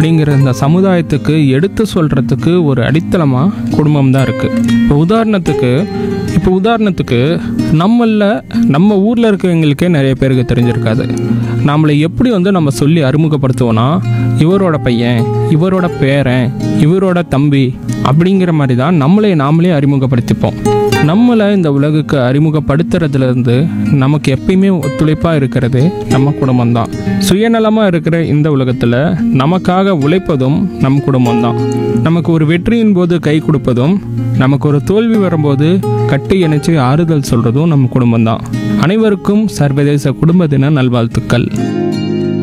அப்படிங்கிற இந்த சமுதாயத்துக்கு எடுத்து சொல்கிறதுக்கு ஒரு அடித்தளமாக குடும்பம் தான் இருக்குது இப்போ உதாரணத்துக்கு இப்போ உதாரணத்துக்கு நம்மள நம்ம ஊரில் இருக்கிறவங்களுக்கே நிறைய பேருக்கு தெரிஞ்சிருக்காது நம்மளை எப்படி வந்து நம்ம சொல்லி அறிமுகப்படுத்துவோன்னா இவரோட பையன் இவரோட பேரன் இவரோட தம்பி அப்படிங்கிற மாதிரி தான் நம்மளை நாமளே அறிமுகப்படுத்திப்போம் நம்மளை இந்த உலகுக்கு அறிமுகப்படுத்துறதுலேருந்து நமக்கு எப்பயுமே ஒத்துழைப்பாக இருக்கிறது நம்ம குடும்பம் தான் சுயநலமாக இருக்கிற இந்த உலகத்தில் நமக்காக உழைப்பதும் நம் குடும்பம் தான் நமக்கு ஒரு வெற்றியின் போது கை கொடுப்பதும் நமக்கு ஒரு தோல்வி வரும்போது கட்டி இணைச்சு ஆறுதல் சொல்கிறதும் நம்ம குடும்பம் தான் அனைவருக்கும் சர்வதேச குடும்ப தின நல்வாழ்த்துக்கள்